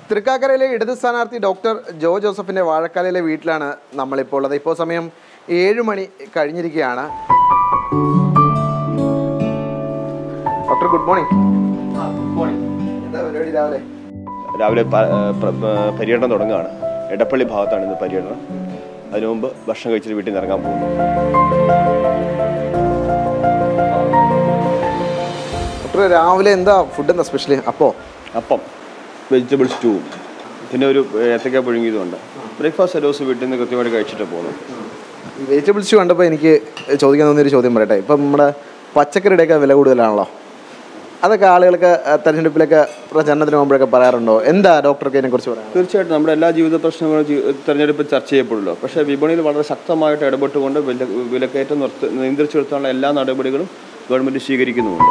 തൃക്കാക്കരയിലെ ഇടത് സ്ഥാനാർത്ഥി ഡോക്ടർ ജോ ജോസഫിന്റെ വാഴക്കാലയിലെ വീട്ടിലാണ് നമ്മളിപ്പോൾ ഉള്ളത് ഇപ്പോൾ സമയം ഏഴ് മണി കഴിഞ്ഞിരിക്കുകയാണ് ഡോക്ടർ ഗുഡ് മോർണിംഗ് എന്താ പരിപാടി രാവിലെ രാവിലെ പ- ഏ, പ്ര- പ- പര്യടനം തുടങ്ങുകയാണ് എടപ്പള്ളി ഭാഗത്താണ് ഇന്ന് പര്യടനം അതിനു മുമ്പ് ഭക്ഷണം കഴിച്ചിട്ട് വീട്ടിൽ നിന്ന് ഇറങ്ങാൻ പോകുന്നു ഡോക്ടർ രാവിലെ എന്താ ഫുഡ് എന്താ സ്പെഷ്യൽ അപ്പോ അപ്പം വെജിറ്റബിൾ സ്റ്റൂവും പിന്നെ ഒരു ഏത്തക്ക പുഴുങ്ങിയതുണ്ട് ബ്രേക്ക്ഫാസ്റ്റ് എല്ലാ ദിവസവും വീട്ടിൽ നിന്ന് കൃത്യമായിട്ട് കഴിച്ചിട്ട് പോകുന്നു വെജിറ്റബിൾസ് കണ്ടപ്പോൾ എനിക്ക് ചോദിക്കാൻ തോന്നിയൊരു ചോദ്യം പറയട്ടെ ഇപ്പം നമ്മുടെ പച്ചക്കറിയുടെയൊക്കെ വില കൂടുതലാണല്ലോ അതൊക്കെ ആളുകൾക്ക് അഹ്, തെരഞ്ഞെടുപ്പിലൊക്കെ പ്രചരണത്തിന് പോകുമ്പോഴൊക്കെ പറയാറുണ്ടോ എന്താ ഡോക്ടർക്ക് ഇതിനെക്കുറിച്ച് പറയാം തീർച്ചയായിട്ടും നമ്മുടെ എല്ലാ ജീവിത പ്രശ്നങ്ങളും ജീ- തെരഞ്ഞെടുപ്പിൽ ചർച്ച ചെയ്യപ്പെടുമല്ലോ പക്ഷേ വിപണിയിൽ വളരെ ശക്തമായിട്ട് ഇടപെട്ടുകൊണ്ട് വില വിലക്കയറ്റം നിർത്തി നിയന്ത്രിച്ചു നിർത്താനുള്ള എല്ലാ നടപടികളും ഗവൺമെൻറ് സ്വീകരിക്കുന്നുമുണ്ട്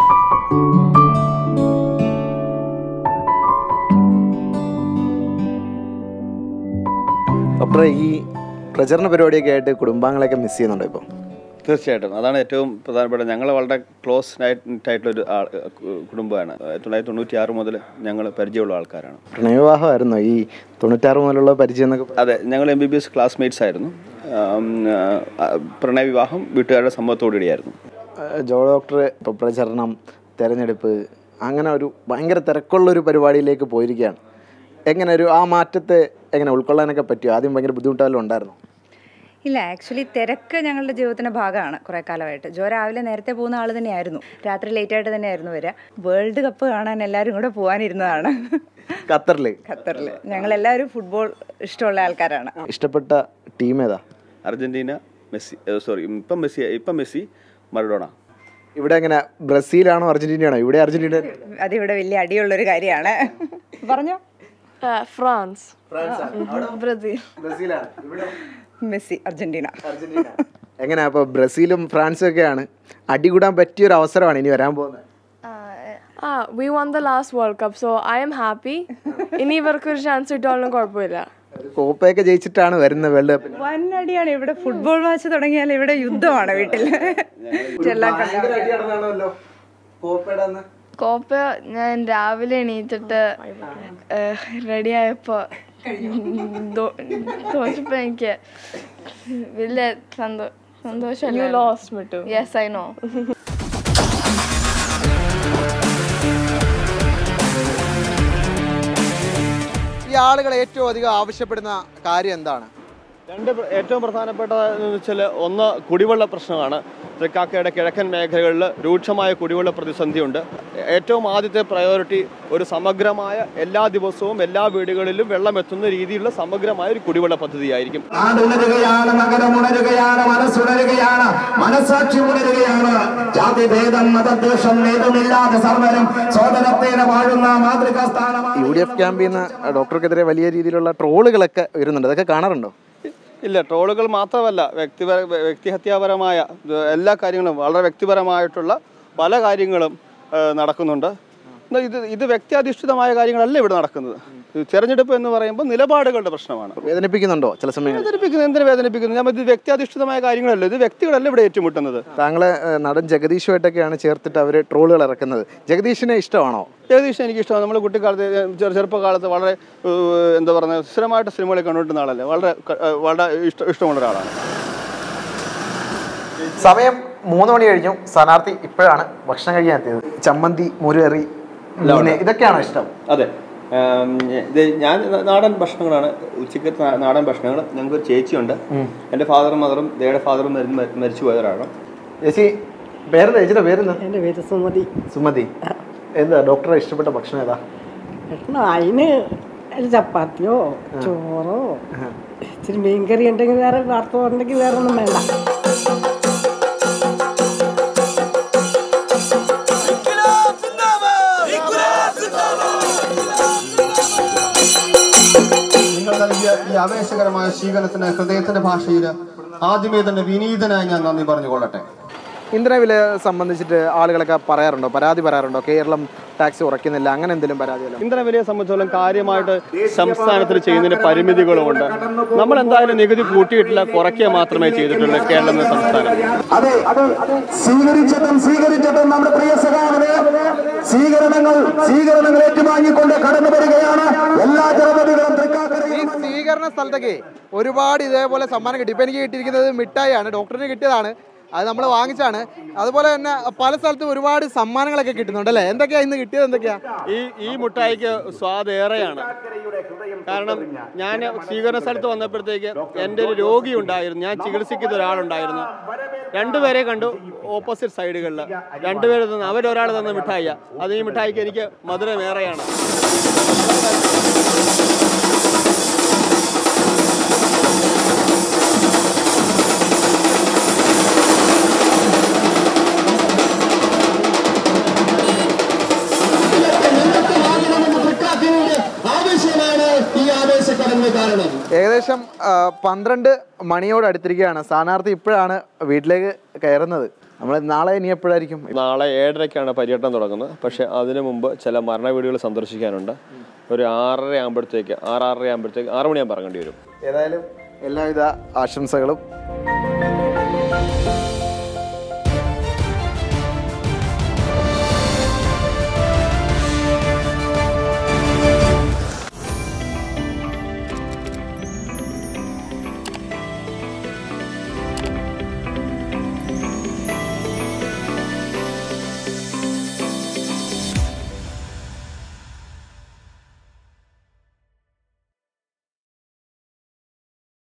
ഡോക്ടറെ ഈ പ്രചരണ പരിപാടിയൊക്കെ ആയിട്ട് കുടുംബാംഗങ്ങളെയൊക്കെ മിസ് ചെയ്യുന്നുണ്ടോ ഇപ്പോൾ തീർച്ചയായിട്ടും അതാണ് ഏറ്റവും പ്രധാനപ്പെട്ട ഞങ്ങൾ വളരെ ക്ലോസ് ആയിട്ടുള്ളൊരു ആൾ കുടുംബമാണ് ആയിരത്തി തൊള്ളായിരത്തി തൊണ്ണൂറ്റി ആറ് മുതൽ ഞങ്ങൾ പരിചയമുള്ള ആൾക്കാരാണ് പ്രണയവിവാഹമായിരുന്നോ ഈ തൊണ്ണൂറ്റാറ് മുതലുള്ള പരിചയം എന്നൊക്കെ പറയുന്നത്? അതെ ഞങ്ങൾ M B B S classmates ആയിരുന്നു ആം, ആ, പ്രണയ വിവാഹം വീട്ടുകാരുടെ സമ്മതത്തോടുകൂടിയായിരുന്നു ഏഹ് ജോ ഡോക്ടർ ഇപ്പോൾ പ്രചരണം തെരഞ്ഞെടുപ്പ് അങ്ങനെ ഒരു ഭയങ്കര തിരക്കുള്ളൊരു പരിപാടിയിലേക്ക് പോയിരിക്കുകയാണ് എങ്ങനെ ഒരു ആ മാറ്റത്തെ എങ്ങനെ ഉൾക്കൊള്ളാനൊക്കെ പറ്റിയോ ആദ്യം ഭയങ്കര ബുദ്ധിമുട്ടെല്ലാം ഉണ്ടായിരുന്നു ഇല്ല ആക്ച്വലി തിരക്ക് ഞങ്ങളുടെ ജീവിതത്തിൻ്റെ ഭാഗമാണ് കുറേ കാലമായിട്ട് ജോ രാവിലെ നേരത്തെ പോകുന്ന ആൾ തന്നെയായിരുന്നു രാത്രി ലേറ്റ് ആയിട്ട് തന്നെയായിരുന്നു വരിക വേൾഡ് കപ്പ് കാണാൻ എല്ലാവരും കൂടെ പോകാനിരുന്നതാണ് ഖത്തറിൽ ഖത്തറിൽ ഞങ്ങളെല്ലാവരും ഫുട്ബോൾ ഇഷ്ടമുള്ള ആൾക്കാരാണ് ഇഷ്ടപ്പെട്ട ടീം ഏതാ അർജന്റീന മെസ്സി സോറി ഇപ്പം മെസ്സി ഇപ്പം മെസ്സി മറഡോണ ഇവിടെ എങ്ങനെ ബ്രസീലാണോ അർജന്റീനയാണോ ഇവിടെ അർജന്റീന അതിവിടെ വലിയ അടിയുള്ളൊരു കാര്യമാണ് പറഞ്ഞോ Uh, France. Brazil. ബ്രസീലാണ് ഇവിടെ മെസ്സി അർജന്റീന അർജന്റീന എങ്ങനെ അപ്പോൾ ബ്രസീലും ഫ്രാൻസും ഒക്കെയാണ് അടികൂടാൻ പറ്റിയ ഒരു അവസരമാണ് ഇനി വരാൻ പോകുന്നത് Ah, we won the last World Cup, so I am happy. ഇനി ഇവർക്ക് ഒരു ചാൻസ് കിട്ടുവാനും കുഴപ്പമില്ല ഒരു കോപ്പയൊക്കെ ജയിച്ചിട്ടാണ് വരുന്നത് വേൾഡ് കപ്പിന് വൻ അടിയാണ് ഇവിടെ ഫുട്ബോൾ മാച്ച് തുടങ്ങിയാൽ ഇവിടെ യുദ്ധമാണ് വീട്ടിൽ എല്ലാം കണ്ടു കോപ്പയുടെ അന്ന് കോപ്പ ഞാൻ രാവിലെ എണീറ്റിട്ട് റെഡി ആയപ്പോ തോച്ചപ്പോ എനിക്ക് വലിയ സന്തോ സന്തോഷം യെസ് ഐ നോ ഈ ആളുകൾ ഏറ്റവും അധികം ആവശ്യപ്പെടുന്ന കാര്യം എന്താണ് രണ്ട് പ്ര- ഏറ്റവും പ്രധാനപ്പെട്ട എന്ന് വെച്ചാൽ ഒന്ന് കുടിവെള്ള പ്രശ്നമാണ് തൃക്കാക്കയുടെ കിഴക്കൻ മേഖലകളിൽ രൂക്ഷമായ കുടിവെള്ള പ്രതിസന്ധിയുണ്ട് ഏറ്റവും ആദ്യത്തെ പ്രയോറിറ്റി ഒരു സമഗ്രമായ എല്ലാ ദിവസവും എല്ലാ വീടുകളിലും വെള്ളം എത്തുന്ന രീതിയിലുള്ള സമഗ്രമായ ഒരു കുടിവെള്ള പദ്ധതിയായിരിക്കും നാടുണരുകയാണ് നഗരമുണരുകയാണ് മനസ്സുണരുകയാണ് മനസാക്ഷി ഉണരുകയാണ് ജാതിഭേദം മതദ്വേഷം ഏതുമില്ലാതെ സർവരും സോദരത്തേനെ വാഴുന്ന മാതൃകാ സ്ഥാനമാണ് യു ഡി എഫ് ക്യാമ്പിൽ നിന്ന് ഡോക്ടർക്കെതിരെ വലിയ രീതിയിലുള്ള ട്രോളുകളൊക്കെ വരുന്നുണ്ട് അതൊക്കെ കാണാറുണ്ടോ ഇല്ല ട്രോളുകൾ മാത്രമല്ല വ്യക്തിപര വ്യക്തിഹത്യാപരമായ ഇത് എല്ലാ കാര്യങ്ങളും വളരെ വ്യക്തിപരമായിട്ടുള്ള പല കാര്യങ്ങളും ആ, നടക്കുന്നുണ്ട് എന്നാൽ ഇത് ഇത് വ്യക്തിയധിഷ്ഠിതമായ കാര്യങ്ങളല്ല ഇവിടെ നടക്കുന്നത് ഇത് തെരഞ്ഞെടുപ്പ് എന്ന് പറയുമ്പോൾ നിലപാടുകളുടെ പ്രശ്നമാണ് വേദനിപ്പിക്കുന്നുണ്ടോ ചില സമയങ്ങളിൽ വേദനിപ്പിക്കുന്നത് എന്തിനു വേദനിപ്പിക്കുന്നു ഞാൻ ഇത് വ്യക്തിയധിഷ്ഠിതമായ കാര്യങ്ങളല്ല ഇത് വ്യക്തികളല്ല ഇവിടെ ഏറ്റുമുട്ടുന്നത് താങ്കളെ ഏഹ്, നടൻ ജഗദീഷുമായിട്ടൊക്കെയാണ് ചേർത്തിട്ട് അവർ ട്രോളുകൾ ഇറക്കുന്നത് ജഗദീഷിനെ ഇഷ്ടമാണോ ജഗദീഷ് എനിക്ക് ഇഷ്ടമാണ് നമ്മൾ കുട്ടിക്കാലത്ത് ചെറു ചെറുപ്പകാലത്ത് വളരെ ഏഹ്, എന്താ പറയുക സ്ഥിരമായിട്ട് സിനിമകളിൽ കണ്ടുകൊണ്ടിരുന്ന ആളല്ലേ വളരെ ക- ഏഹ്, വളരെ ഇഷ്ട ഇഷ്ടമുള്ള ഒരാളാണ് സമയം മൂന്ന് മണി കഴിഞ്ഞു സ്ഥാനാർത്ഥി ഇപ്പോഴാണ് ഭക്ഷണം കഴിക്കാൻ എത്തിയത് ചമ്മന്തി മുരുകറി മീന് ഇതൊക്കെയാണോ ഇഷ്ടം അതെ ഉം, ഇത് ഞാൻ നാടൻ ഭക്ഷണങ്ങളാണ് ഉച്ചയ്ക്ക് നാ- നാടൻ ഭക്ഷണങ്ങൾ ഞങ്ങൾക്ക് ഒരു ചേച്ചിയുണ്ട് എൻ്റെ ഫാദറും മദറും ദേയുടെ ഫാദറും മരി- മരിച്ചു പോയവരാണ് ചേച്ചി പേരെന്താ ചേച്ചിയുടെ പേരെന്താ എൻ്റെ പേര് സുമതി സുമതി എന്താ ഡോക്ടറെ ഇഷ്ടപ്പെട്ട ഭക്ഷണം ഏതാ ഭക്ഷണം അതിന് ഒരു ചപ്പാത്തിയോ ചോറോ ഇച്ചിരി മീൻകറി ഉണ്ടെങ്കിൽ വേറെ വാർത്ത ഉണ്ടെങ്കിൽ വേറെ ഒന്നും വേണ്ട നിങ്ങൾ നൽകിയ ഈ ആവേശകരമായ സ്വീകരണത്തിന് ഹൃദയത്തിന്റെ ഭാഷയിൽ ആദ്യമേ തന്നെ വിനീതനായി ഞാൻ നന്ദി പറഞ്ഞുകൊള്ളട്ടെ ഇന്ധനവില സംബന്ധിച്ചിട്ട് ആളുകളൊക്കെ പറയാറുണ്ടോ പരാതി പറയാറുണ്ടോ കേരളം ടാക്സ് കുറയ്ക്കുന്നില്ല അങ്ങനെ എന്തെങ്കിലും പരാതിയല്ലോ ഇന്ധനവിലയെ സംബന്ധിച്ചോളം കാര്യമായിട്ട് സംസ്ഥാനത്തിൽ ചെയ്യുന്നതിന് പരിമിതികളുമുണ്ട് നമ്മൾ എന്തായാലും നികുതി കൂട്ടിയിട്ടില്ല കുറയ്ക്കുക മാത്രമേ ചെയ്തിട്ടുള്ളൂ കേരളം എന്ന സംസ്ഥാനം അതെ സ്വീകരിച്ചിട്ടും സ്വീകരിച്ചിട്ടും നമ്മുടെ പ്രിയ സഖാവിന് സ്വീകരണങ്ങൾ സ്വീകരണങ്ങൾ ഏറ്റുവാങ്ങിക്കൊണ്ട് കടന്നു വരികയാണ് എല്ലാ ജനപതികളും ഈ തൃക്കാക്കരയിൽ സ്വീകരണ സ്ഥലത്തൊക്കെ ഒരുപാട് ഇതേപോലെ സമ്മാനം കിട്ടി ഇപ്പം എനിക്ക് കിട്ടിയിരിക്കുന്നത് മിഠായിയാണ് ഡോക്ടറിന് കിട്ടിയതാണ് അത് നമ്മൾ വാങ്ങിച്ചാണ് അതുപോലെ തന്നെ പല സ്ഥലത്തും ഒരുപാട് സമ്മാനങ്ങളൊക്കെ കിട്ടുന്നുണ്ട് അല്ലേ എന്തൊക്കെയാ ഇന്ന് കിട്ടിയത് എന്തൊക്കെയാ ഈ ഈ മുട്ടായിക്ക് സ്വാദ് ഏറെയാണ് കാരണം ഞാൻ സ്വീകരണ സ്ഥലത്ത് വന്നപ്പോഴത്തേക്ക് എൻ്റെ ഒരു രോഗി ഉണ്ടായിരുന്നു ഞാൻ ചികിത്സിക്കുന്ന ഒരാളുണ്ടായിരുന്നു രണ്ടുപേരെ കണ്ടു ഓപ്പോസിറ്റ് സൈഡുകളിൽ രണ്ടുപേര് തന്ന അവരൊരാൾ തന്ന മിഠായിയാ അത് ഈ മിഠായിക്ക് എനിക്ക് മധുരം ഏറെയാണ് ആവശ്യമാണ് ഈ ആവേശക്കടലിന് കാരണം ഏകദേശം ആ, പന്ത്രണ്ട് മണിയോട് അടുത്തിരിക്കുകയാണ് സ്ഥാനാർത്ഥി ഇപ്പോഴാണ് വീട്ടിലേക്ക് കയറുന്നത് നമ്മൾ നാളെ ഇനി എപ്പോഴായിരിക്കും നാളെ ഏഴരയ്ക്കാണ് പര്യടനം തുടങ്ങുന്നത് പക്ഷേ അതിനു മുമ്പ് ചില മരണ വീടുകൾ സന്ദർശിക്കാനുണ്ട് ഒരു ആറര ആകുമ്പോഴത്തേക്ക് ആറ് ആറര ആകുമ്പോഴത്തേക്ക് ആറ് മണിയാകുമ്പോൾ ഇറങ്ങേണ്ടി വരും ഏതായാലും എല്ലാവിധ ആശംസകളും